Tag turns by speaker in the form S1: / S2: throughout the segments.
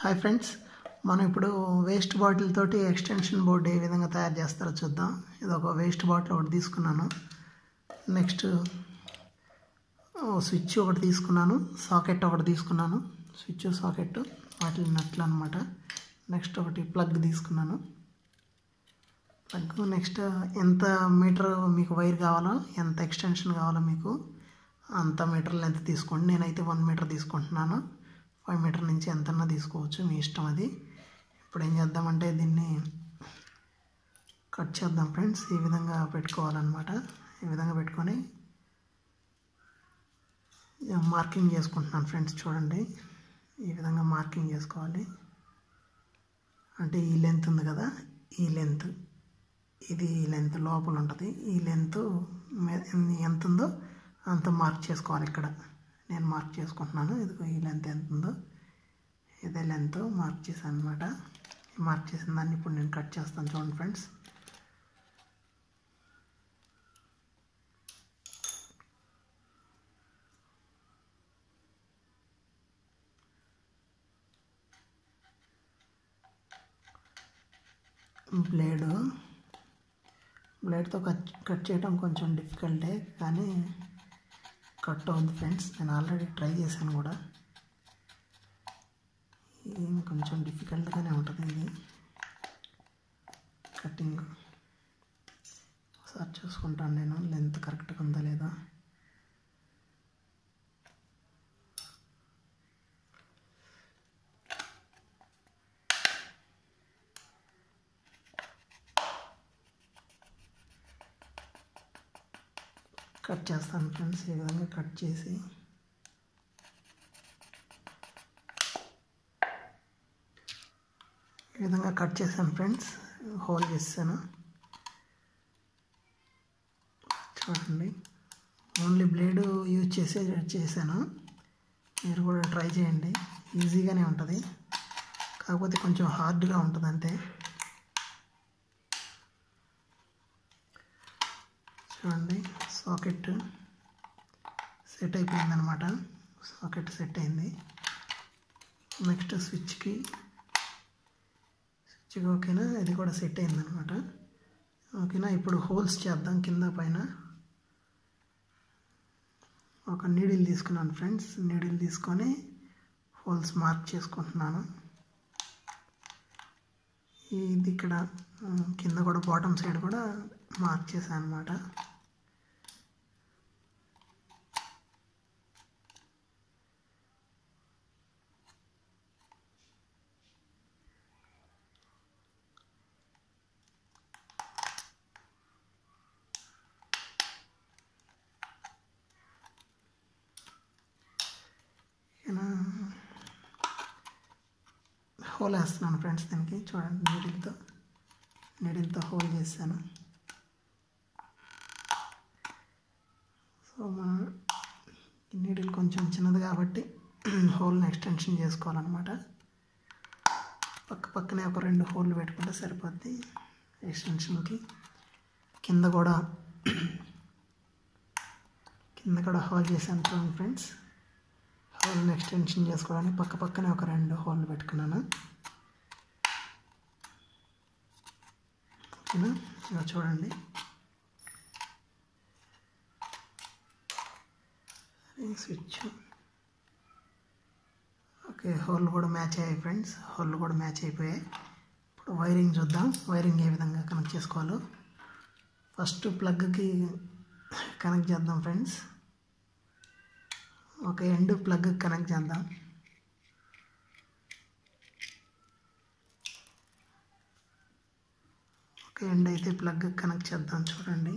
S1: hi friends మనం ఇప్పుడు waste bottle తోటి ఎక్స్టెన్షన్ బోర్డు ఏ విధంగా తయారు చేస్తారో చూద్దాం ఇది ఒక వేస్ట్ బాటిల్ ఒకటి తీసుకున్నాను నెక్స్ట్ స్విచ్ ఒకటి తీసుకున్నాను సాకెట్ ఒకటి తీసుకున్నాను స్విచ్ సాకెట్ వాటి నట్లు అనమాట నెక్స్ట్ ఒకటి ప్లగ్ తీసుకున్నాను ప్లగ్ నెక్స్ట్ ఎంత మీటర్ మీకు వైర్ కావాలో ఎంత ఎక్స్టెన్షన్ కావాలో మీకు అంత మీటర్ లెంత్ తీసుకోండి నేనైతే వన్ మీటర్ తీసుకుంటున్నాను ఫైవ్ మీటర్ నుంచి ఎంతన్నా తీసుకోవచ్చు మీ ఇష్టం అది ఇప్పుడు ఏం చేద్దామంటే దీన్ని కట్ చేద్దాం ఫ్రెండ్స్ ఈ విధంగా పెట్టుకోవాలన్నమాట ఈ విధంగా పెట్టుకొని మార్కింగ్ చేసుకుంటున్నాను ఫ్రెండ్స్ చూడండి ఈ విధంగా మార్కింగ్ చేసుకోవాలి అంటే ఈ లెంత్ ఉంది కదా ఈ లెంత్ ఇది ఈ లెంత్ లోపల ఉంటుంది ఈ లెంత్ ఎంత ఉందో అంత మార్క్ చేసుకోవాలి ఇక్కడ నేను మార్క్ చేసుకుంటున్నాను ఇదిగో ఈ లెంత్ ఎంత ఉందో ఇదే లెంత్ మార్క్ చేశాను అనమాట మార్క్ చేసిన దాన్ని ఇప్పుడు నేను కట్ చేస్తాను చూడండి ఫ్రెండ్స్ బ్లేడు బ్లేడ్తో కట్ కట్ చేయడం కొంచెం డిఫికల్టే కానీ కట్ అవుతుంది ఫ్రెండ్స్ నేను ఆల్రెడీ ట్రై చేశాను కూడా ఇది కొంచెం డిఫికల్ట్గానే ఉంటుంది ఇది కటింగ్ ఒకసారి చూసుకుంటాను నేను లెంత్ కరెక్ట్గా ఉందా లేదా కట్ చేస్తాను ఫ్రెండ్స్ ఈ విధంగా కట్ చేసి ఈ విధంగా కట్ చేశాను ఫ్రెండ్స్ హోల్ చేశాను చూడండి ఓన్లీ బ్లేడ్ యూజ్ చేసే చేశాను మీరు కూడా ట్రై చేయండి ఈజీగానే ఉంటుంది కాకపోతే కొంచెం హార్డ్గా ఉంటుంది అంతే చూడండి సాకెట్ సెట్ అయిపోయింది అనమాట సాకెట్ సెట్ అయింది నెక్స్ట్ స్విచ్కి స్విచ్కి ఓకేనా ఇది కూడా సెట్ అయింది అనమాట ఓకేనా ఇప్పుడు హోల్స్ చేద్దాం కింద పైన ఒక నీడిల్ తీసుకున్నాను ఫ్రెండ్స్ నీడిల్ తీసుకొని హోల్స్ మార్క్ చేసుకుంటున్నాను ఇది ఇక్కడ కింద కూడా బాటమ్ సైడ్ కూడా మార్క్ చేశాను అనమాట హోల్ వేస్తున్నాను ఫ్రెండ్స్ దీనికి చూడండి నీడిల్తో నీడిల్తో హోల్ చేశాను సో మనం నీడిల్ కొంచెం చిన్నది కాబట్టి హోల్ని ఎక్స్టెన్షన్ చేసుకోవాలన్నమాట పక్క పక్కనే ఒక రెండు హోల్లు పెట్టుకుంటే సరిపోద్ది ఎక్స్టెన్షన్కి కింద కూడా కింద కూడా హోల్ చేశాను చూడండి ఫ్రెండ్స్ హోల్ని ఎక్స్టెన్షన్ చేసుకోవడానికి పక్క పక్కనే ఒక రెండు హోల్లు పెట్టుకున్నాను ఓకేనా ఇలా చూడండి స్విచ్ ఓకే హోల్ కూడా మ్యాచ్ అయ్యాయి ఫ్రెండ్స్ హోల్ కూడా మ్యాచ్ అయిపోయాయి ఇప్పుడు వైరింగ్ చూద్దాం వైరింగ్ ఏ విధంగా కనెక్ట్ చేసుకోవాలో ఫస్ట్ ప్లగ్కి కనెక్ట్ చేద్దాం ఫ్రెండ్స్ ఒక ఎండ్ ప్లగ్ కనెక్ట్ చేద్దాం ఒక ఎండ్ అయితే ప్లగ్ కనెక్ట్ చేద్దాం చూడండి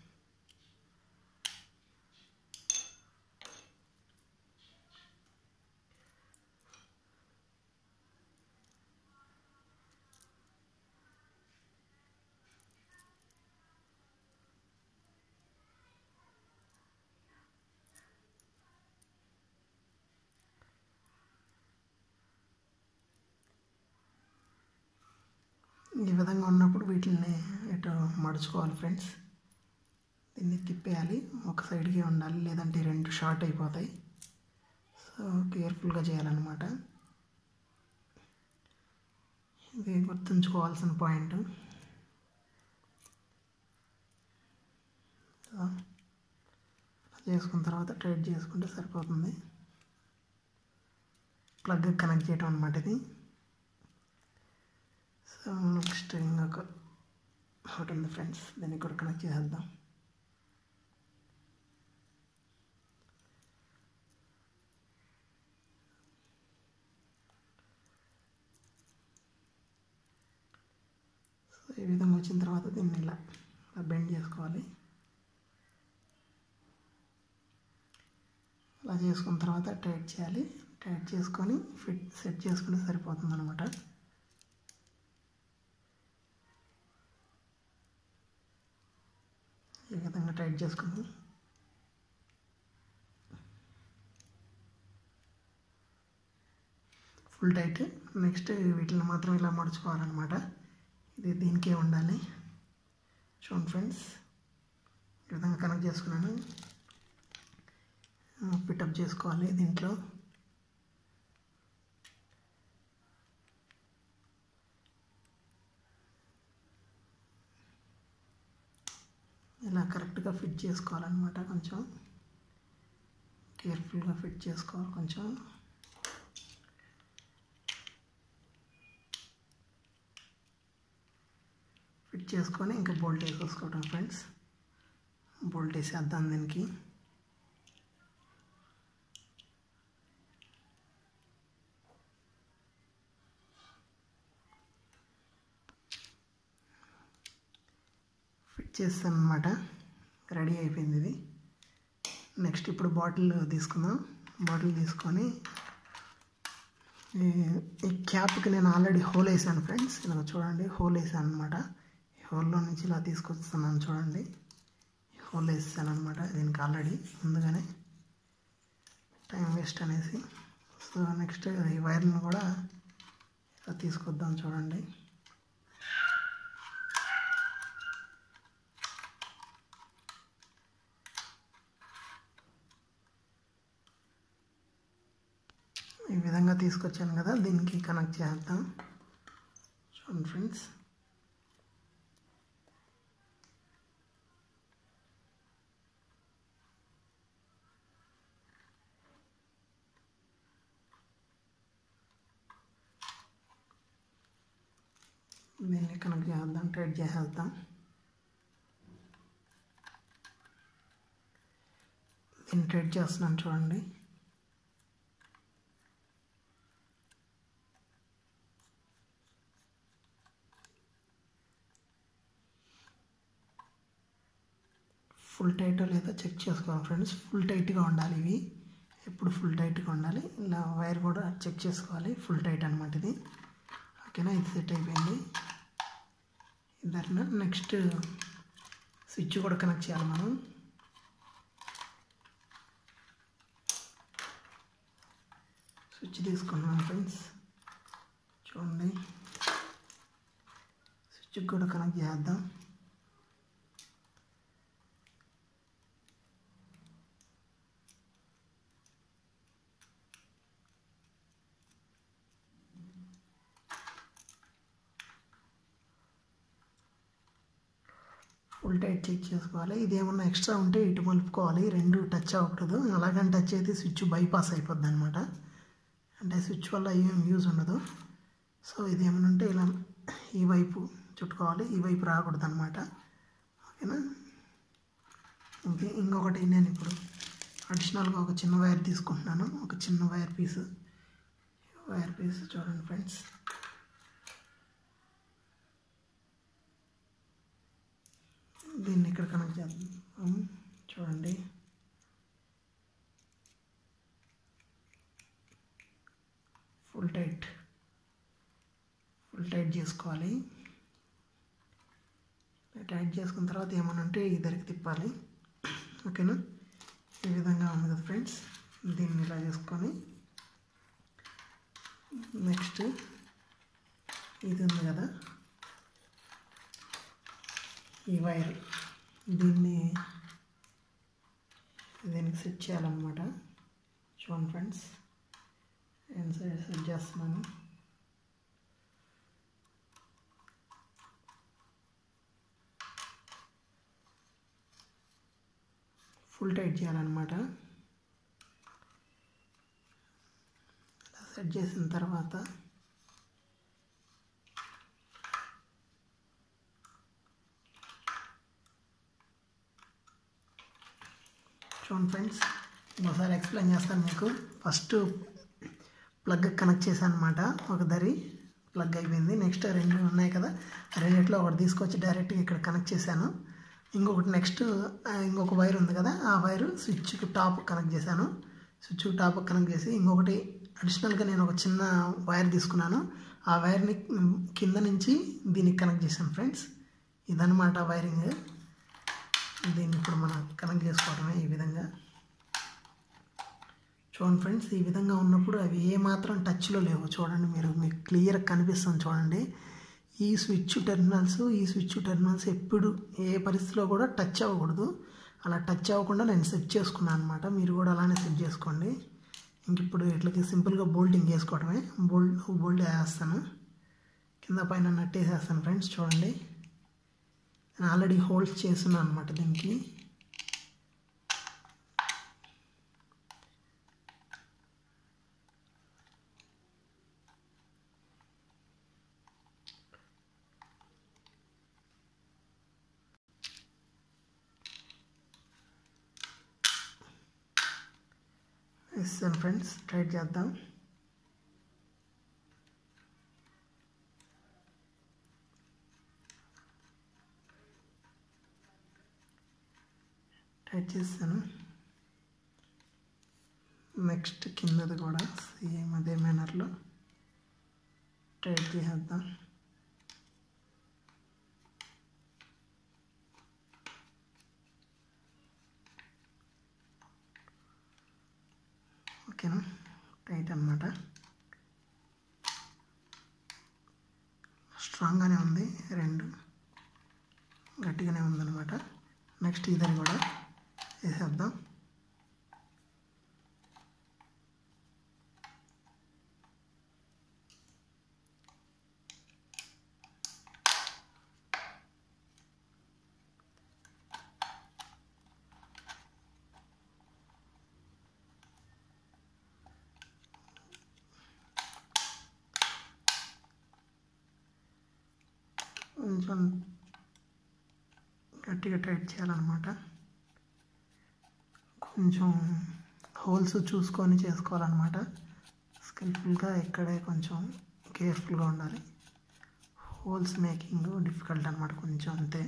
S1: ఈ విధంగా ఉన్నప్పుడు వీటిని ఇటు మడుచుకోవాలి ఫ్రెండ్స్ దీన్ని తిప్పేయాలి ఒక సైడ్కి ఉండాలి లేదంటే రెండు షార్ట్ అయిపోతాయి సో కేర్ఫుల్గా చేయాలన్నమాట ఇది గుర్తుంచుకోవాల్సిన పాయింట్ అలా చేసుకున్న తర్వాత టైట్ చేసుకుంటే సరిపోతుంది ప్లగ్ కనెక్ట్ చేయటం అనమాట ఇది సో నెక్స్ట్ ఇంకొక ఒకటి ఉంది ఫ్రెండ్స్ దీన్ని కూడా కనెక్ట్ చేసేద్దాం సో ఈ విధంగా వచ్చిన తర్వాత దీన్ని ఇలా ఇలా బెండ్ చేసుకోవాలి అలా చేసుకున్న తర్వాత టైట్ చేయాలి టైట్ చేసుకొని ఫిట్ సెట్ చేసుకుంటే సరిపోతుంది అనమాట ఈ విధంగా టైట్ చేసుకుని ఫుల్ టైట్ నెక్స్ట్ వీటిని మాత్రం ఇలా మడుచుకోవాలన్నమాట ఇది దీనికే ఉండాలి చూడండి ఫ్రెండ్స్ ఈ విధంగా కనెక్ట్ చేసుకున్నాను పిటప్ చేసుకోవాలి దీంట్లో ఇలా కరెక్ట్గా ఫిట్ చేసుకోవాలన్నమాట కొంచెం కేర్ఫుల్గా ఫిట్ చేసుకోవాలి కొంచెం ఫిట్ చేసుకొని ఇంకా బోల్ట్ వేసేసుకోవటం ఫ్రెండ్స్ బోల్ట్ వేసేద్దాం దీనికి ఫిట్ చేస్తాను అనమాట రెడీ అయిపోయింది ఇది నెక్స్ట్ ఇప్పుడు బాటిల్ తీసుకుందాం బాటిల్ తీసుకొని ఈ క్యాప్కి నేను ఆల్రెడీ హోల్ వేసాను ఫ్రెండ్స్ ఇలా చూడండి హోల్ వేసాను అనమాట ఈ హోల్లో నుంచి ఇలా తీసుకొస్తున్నాను చూడండి హోల్ వేసాను అనమాట దీనికి ఆల్రెడీ ముందుగానే టైం వేస్ట్ అనేసి సో నెక్స్ట్ ఈ వైర్ని కూడా ఇలా తీసుకొద్దాం చూడండి ఈ విధంగా తీసుకొచ్చాను కదా దీనికి కనెక్ట్ చేద్దాం చూడండి ఫ్రెండ్స్ దీన్ని కనెక్ట్ చేద్దాం టైట్ చేసేద్దాం దీన్ని టైట్ చేస్తున్నాను చూడండి ఫుల్ టైట్ లేదా చెక్ చేసుకోవాలి ఫ్రెండ్స్ ఫుల్ టైట్గా ఉండాలి ఇవి ఎప్పుడు ఫుల్ టైట్గా ఉండాలి ఇలా వైర్ కూడా చెక్ చేసుకోవాలి ఫుల్ టైట్ అనమాట ఇది ఓకేనా ఇది సెట్ అయిపోయింది ఇద్దరిన నెక్స్ట్ స్విచ్ కూడా కనెక్ట్ చేయాలి మనం స్విచ్ తీసుకున్నాం ఫ్రెండ్స్ చూడండి స్విచ్ కూడా కనెక్ట్ చేద్దాం ఫుల్ టైట్ చెక్ చేసుకోవాలి ఇది ఏమన్నా ఎక్స్ట్రా ఉంటే ఇటు మలుపుకోవాలి రెండు టచ్ అవ్వకూడదు అలాగని టచ్ అయితే స్విచ్ బైపాస్ అయిపోద్ది అనమాట అంటే స్విచ్ వల్ల ఏం యూజ్ ఉండదు సో ఇది ఏమైనా ఉంటే ఇలా ఈ వైపు చుట్టుకోవాలి ఈ వైపు రాకూడదు అనమాట ఓకేనా ఓకే ఇంకొకటి నేను ఇప్పుడు అడిషనల్గా ఒక చిన్న వైర్ తీసుకుంటున్నాను ఒక చిన్న వైర్ పీస్ వైర్ పీస్ చూడండి ఫ్రెండ్స్ దీన్ని ఇక్కడ కనెక్ట్ చేద్దాం చూడండి ఫుల్ టైట్ ఫుల్ టైట్ చేసుకోవాలి టైట్ చేసుకున్న తర్వాత ఏమన్నా ఉంటే ఇద్దరికి తిప్పాలి ఓకేనా ఈ విధంగా ఉంది కదా ఫ్రెండ్స్ దీన్ని ఇలా చేసుకొని నెక్స్ట్ ఇది ఉంది కదా ఈ వైర్ దీన్ని దీనికి సెట్ చేయాలన్నమాట చూడండి ఫ్రెండ్స్ నేను సెట్ చేస్తున్నాను ఫుల్ టైట్ చేయాలన్నమాట సెట్ చేసిన తర్వాత చూడండి ఫ్రెండ్స్ ఇంకోసారి ఎక్స్ప్లెయిన్ చేస్తాను మీకు ఫస్ట్ ప్లగ్ కనెక్ట్ చేశాను అనమాట ఒక దరి ప్లగ్ అయిపోయింది నెక్స్ట్ రెండు ఉన్నాయి కదా రెండిట్లో ఒకటి తీసుకొచ్చి డైరెక్ట్గా ఇక్కడ కనెక్ట్ చేశాను ఇంకొకటి నెక్స్ట్ ఇంకొక వైర్ ఉంది కదా ఆ వైర్ స్విచ్కి టాప్ కనెక్ట్ చేశాను స్విచ్ టాప్ కనెక్ట్ చేసి ఇంకొకటి అడిషనల్గా నేను ఒక చిన్న వైర్ తీసుకున్నాను ఆ వైర్ని కింద నుంచి దీనికి కనెక్ట్ చేశాను ఫ్రెండ్స్ ఇదనమాట వైరింగ్ దీన్ని ఇప్పుడు మనం కనెక్ట్ చేసుకోవడమే ఈ విధంగా చూడండి ఫ్రెండ్స్ ఈ విధంగా ఉన్నప్పుడు అవి ఏమాత్రం టచ్లో లేవు చూడండి మీరు మీకు క్లియర్ కనిపిస్తుంది చూడండి ఈ స్విచ్ టెర్మినల్స్ ఈ స్విచ్ టెర్మినల్స్ ఎప్పుడు ఏ పరిస్థితిలో కూడా టచ్ అవ్వకూడదు అలా టచ్ అవ్వకుండా నేను సెట్ చేసుకున్నాను అనమాట మీరు కూడా అలానే సెట్ చేసుకోండి ఇంక ఇప్పుడు ఇట్లకి సింపుల్గా బోల్టింగ్ వేసుకోవడమే బోల్ట్ బోల్ట్ వేస్తాను కింద పైన నట్టేసేస్తాను ఫ్రెండ్స్ చూడండి నేను ఆల్రెడీ హోల్డ్స్ చేస్తున్నాను అనమాట దీనికి ఇస్తాను ఫ్రెండ్స్ ట్రై చేద్దాం టైట్ చేస్తాను నెక్స్ట్ కిందది కూడా సేమ్ అదే మేనర్లో టైట్ చేసేద్దాం ఓకేనా టైట్ అనమాట స్ట్రాంగ్గానే ఉంది రెండు గట్టిగానే ఉందన్నమాట నెక్స్ట్ ఇదని కూడా వేసేద్దాం కొంచెం గట్టిగా టైట్ చేయాలన్నమాట కొంచెం హోల్స్ చూసుకొని చేసుకోవాలన్నమాట స్కిల్ఫుల్గా ఇక్కడే కొంచెం కేర్ఫుల్గా ఉండాలి హోల్స్ మేకింగ్ డిఫికల్ట్ అనమాట కొంచెం అంతే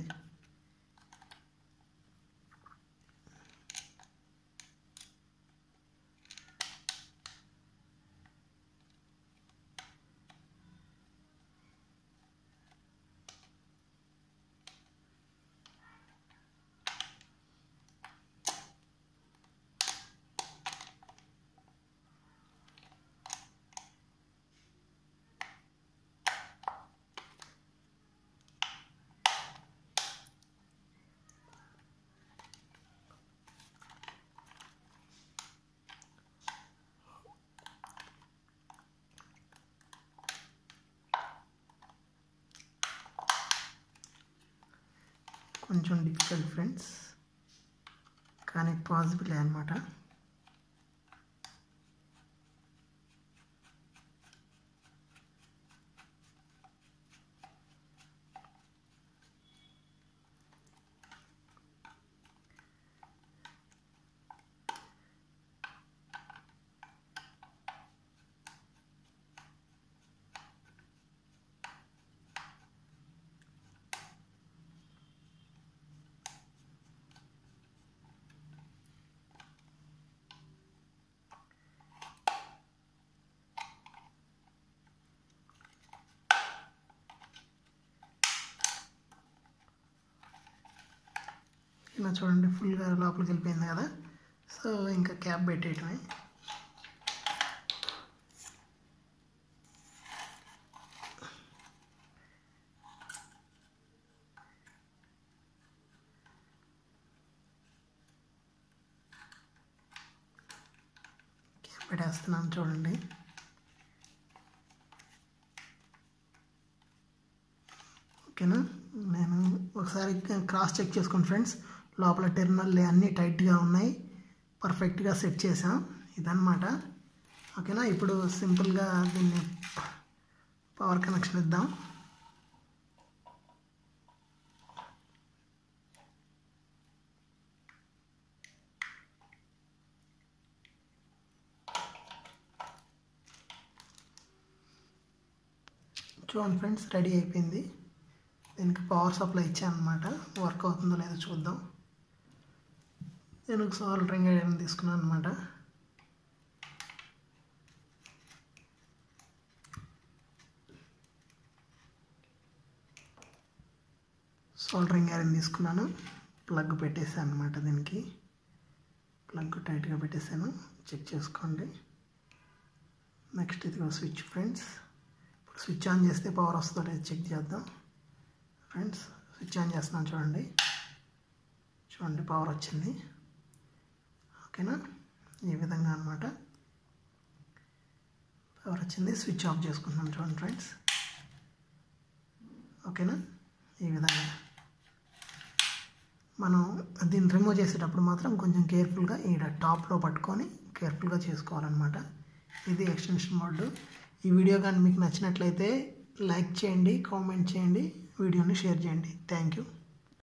S1: కొంచెం డిఫికల్ట్ ఫ్రెండ్స్ కానీ పాసిబుల్ అనమాట ఇలా చూడండి ఫుల్గా లోపలికి వెళ్ళిపోయింది కదా సో ఇంకా క్యాప్ పెట్టేయటమే క్యాప్ పెట్టేస్తున్నాను చూడండి ఓకేనా నేను ఒకసారి క్రాస్ చెక్ చేసుకోండి ఫ్రెండ్స్ లోపల టెర్మినల్ అన్నీ టైట్గా ఉన్నాయి పర్ఫెక్ట్గా సెట్ చేసాం ఇదన్నమాట ఓకేనా ఇప్పుడు సింపుల్గా దీన్ని పవర్ కనెక్షన్ ఇద్దాం చూడండి ఫ్రెండ్స్ రెడీ అయిపోయింది దీనికి పవర్ సప్లై ఇచ్చాను అనమాట వర్క్ అవుతుందో లేదో చూద్దాం నేను ఒక సాల్డరింగ్ ఐరన్ తీసుకున్నాను అనమాట సోల్డరింగ్ ఐరన్ తీసుకున్నాను ప్లగ్ పెట్టేసాను అనమాట దీనికి ప్లగ్ టైట్గా పెట్టేసాను చెక్ చేసుకోండి నెక్స్ట్ ఇది స్విచ్ ఫ్రెండ్స్ ఇప్పుడు స్విచ్ ఆన్ చేస్తే పవర్ వస్తుందో లేదో చెక్ చేద్దాం ఫ్రెండ్స్ స్విచ్ ఆన్ చేస్తున్నాను చూడండి చూడండి పవర్ వచ్చింది ఓకేనా ఈ విధంగా అనమాట పవర్ వచ్చింది స్విచ్ ఆఫ్ చేసుకుంటున్నాను చూడండి ఫ్రెండ్స్ ఓకేనా ఈ విధంగా మనం దీన్ని రిమూవ్ చేసేటప్పుడు మాత్రం కొంచెం కేర్ఫుల్గా ఈడ టాప్లో పట్టుకొని కేర్ఫుల్గా చేసుకోవాలన్నమాట ఇది ఎక్స్టెన్షన్ మోడ్ ఈ వీడియో కానీ మీకు నచ్చినట్లయితే లైక్ చేయండి కామెంట్ చేయండి వీడియోని షేర్ చేయండి థ్యాంక్ యూ